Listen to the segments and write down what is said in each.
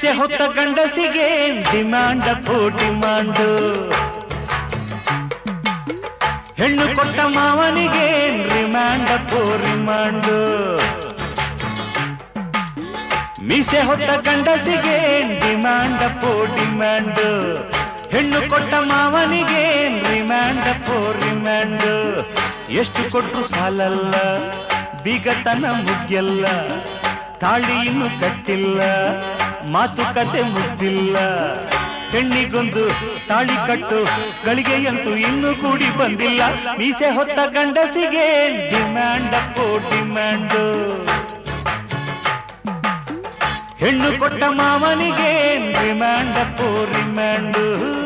ಮೀಸೆ ಹೊತ್ತ ಗಂಡಸಿಗೆ ಡಿಮಾಂಡ್ ಪೋ ಡಿಮಾಂಡು ಹೆಣ್ಣು ಕೊಟ್ಟ ಮಾವನಿಗೆ ರಿಮಾಂಡ್ ಪೋ ರಿಮಾಂಡು ಮೀಸೆ ಹೊತ್ತ ಗಂಡಸಿಗೆ ಡಿಮಾಂಡ್ ಪೋ ಡಿಮಾಂಡ್ ಹೆಣ್ಣು ಕೊಟ್ಟ ಮಾವನಿಗೆ ರಿಮಾಂಡ್ ಪೋ ರಿಮಾಂಡ್ ಎಷ್ಟು ಕೊಟ್ರು ಸಾಲಲ್ಲ ಬೀಗತನ ಮುಗ್ಯಲ್ಲ ತಾಳಿ ಇನ್ನು ಕಟ್ಟಿಲ್ಲ ಮಾತುಕತೆ ಮುಗ್ದಿಲ್ಲ ಹೆಣ್ಣಿಗೊಂದು ತಾಳಿ ಕಟ್ಟು ಗಳಿಗೆಯಂತೂ ಇನ್ನೂ ಕೂಡಿ ಬಂದಿಲ್ಲ ಮೀಸೆ ಹೊತ್ತ ಗಂಡಸಿಗೆ ಡಿಮ್ಯಾಂಡ್ ಪೋ ಡಿಮ್ಯಾಂಡ್ ಹೆಣ್ಣು ಕೊಟ್ಟ ಮಾವನಿಗೆ ರಿಮ್ಯಾಂಡ್ ಪೋ ರಿಮ್ಯಾಂಡ್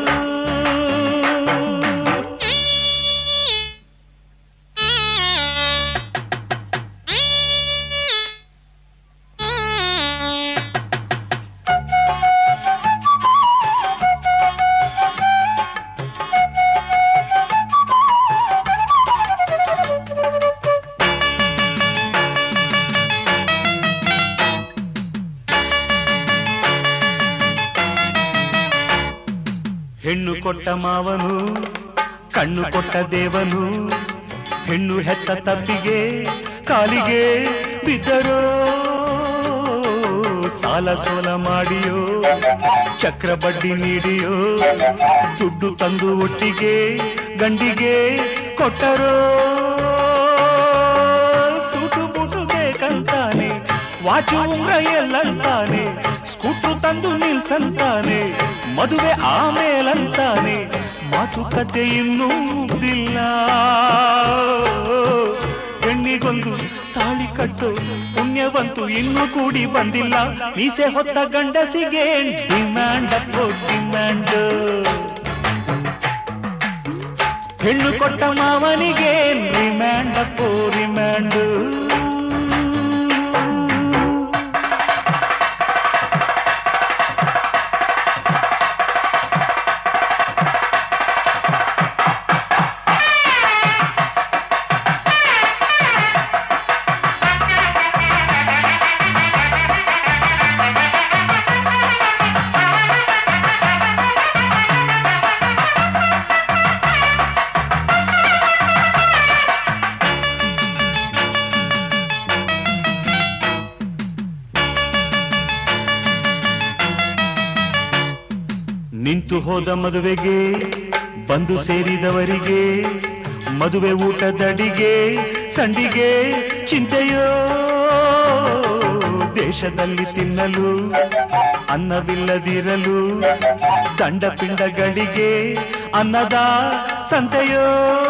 ಹೆಣ್ಣು ಕೊಟ್ಟ ಮಾವನು ಕಣ್ಣು ಕೊಟ್ಟ ದೇವನು ಹೆಣ್ಣು ಹೆತ್ತ ತಪ್ಪಿಗೆ ಕಾಲಿಗೆ ಬಿದ್ದರೋ ಸಾಲ ಸೋಲ ಮಾಡಿಯೋ ಚಕ್ರ ಬಡ್ಡಿ ನೀಡಿಯೋ ದುಡ್ಡು ತಂದು ಒಟ್ಟಿಗೆ ಗಂಡಿಗೆ ಕೊಟ್ಟರೋ ಸೂಟು ಬುಟು ಬೇಕಂತಾನೆ ವಾಚು ಉಂಗ್ರ ಎಲ್ಲಂತಾನೆ ಸ್ಕೂಟ್ರು ತಂದು ನಿಲ್ಸಂತಾನೆ ಮದುವೆ ಆಮೇಲಂತಾನೆ ಮಾತುಕತೆ ಇನ್ನೂ ಮುಗ್ದಿಲ್ಲ ಹೆಣ್ಣಿಗೊಂದು ತಾಳಿ ಕಟ್ಟು ಪುಣ್ಯವಂತೂ ಇನ್ನೂ ಕೂಡಿ ಬಂದಿಲ್ಲ ಮೀಸೆ ಹೊತ್ತ ಗಂಡಸಿಗೆ ಡಿಮ್ಯಾಂಡ್ ಅಪ್ಪೋ ಡಿಮ್ಯಾಂಡ್ ಹೆಣ್ಣು ಕೊಟ್ಟ ಮಾವನಿಗೆ ರಿಮ್ಯಾಂಡ್ ಅಪ್ಪೋ ರಿಮ್ಯಾಂಡ್ ನಿಂತು ಹೋದ ಮದುವೆಗೆ ಬಂದು ಸೇರಿದವರಿಗೆ ಮದುವೆ ಊಟದಡಿಗೆ ಸಂಡಿಗೆ ಚಿಂತೆಯೋ ದೇಶದಲ್ಲಿ ತಿನ್ನಲು ಅನ್ನವಿಲ್ಲದಿರಲು ದಂಡ ಪಿಂಡಗಳಿಗೆ ಅನ್ನದ ಸಂತೆಯೋ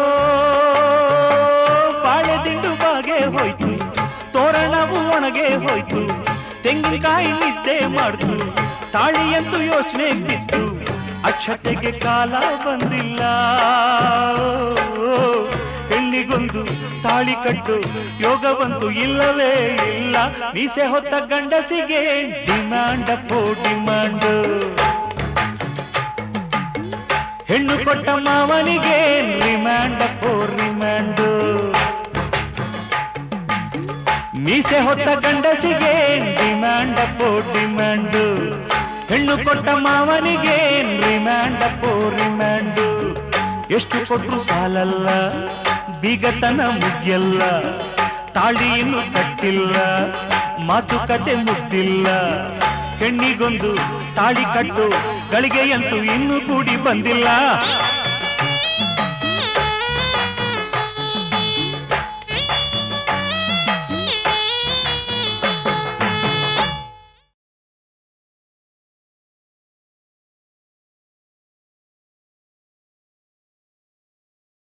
ಬಾಳೆ ದಿಂಡು ಬಾಗೆ ಹೋಯ್ತು ತೋರಣವು ಒಣಗೆ ಹೋಯ್ತು ತೆಂಗಿನಕಾಯಿ ನಿದ್ದೆ ಮಾಡ್ತು ತಾಳಿಯಂತೂ ಯೋಚನೆ ಬಿತ್ತು ಅಕ್ಷತೆಗೆ ಕಾಲ ಬಂದಿಲ್ಲ ಹೆಣ್ಣಿಗೊಂದು ತಾಳಿ ಕಟ್ಟು ಯೋಗವಂತೂ ಇಲ್ಲವೇ ಇಲ್ಲ ಮೀಸೆ ಹೊತ್ತ ಗಂಡಸಿಗೆ ಡಿಮ್ಯಾಂಡ್ ಪೋ ಡಿಮ್ಯಾಂಡ್ ಹೆಣ್ಣು ಕೊಟ್ಟ ಮಾವನಿಗೆ ರಿಮ್ಯಾಂಡ್ ಪೋ ರಿಮ್ಯಾಂಡ್ ಮೀಸೆ ಹೊತ್ತ ಗಂಡಸಿಗೆ ಡಿಮ್ಯಾಂಡ್ ಪೋ ಡಿಮ್ಯಾಂಡ್ ಹೆಣ್ಣು ಕೊಟ್ಟ ಮಾವನಿಗೆ ರಿಮ್ಯಾಂಡ್ ಪೋ ರಿಮ್ಯಾಂಡ್ ಎಷ್ಟು ಕೊಟ್ರು ಸಾಲಲ್ಲ ಬೀಗತನ ಮುಗ್ಯಲ್ಲ ತಾಳಿ ಇನ್ನು ಕಟ್ಟಿಲ್ಲ ಮಾತುಕತೆ ಮುಗ್ದಿಲ್ಲ ಹೆಣ್ಣಿಗೊಂದು ತಾಳಿ ಕಟ್ಟು ಗಳಿಗೆಯಂತೂ ಇನ್ನೂ ಕೂಡಿ ಬಂದಿಲ್ಲ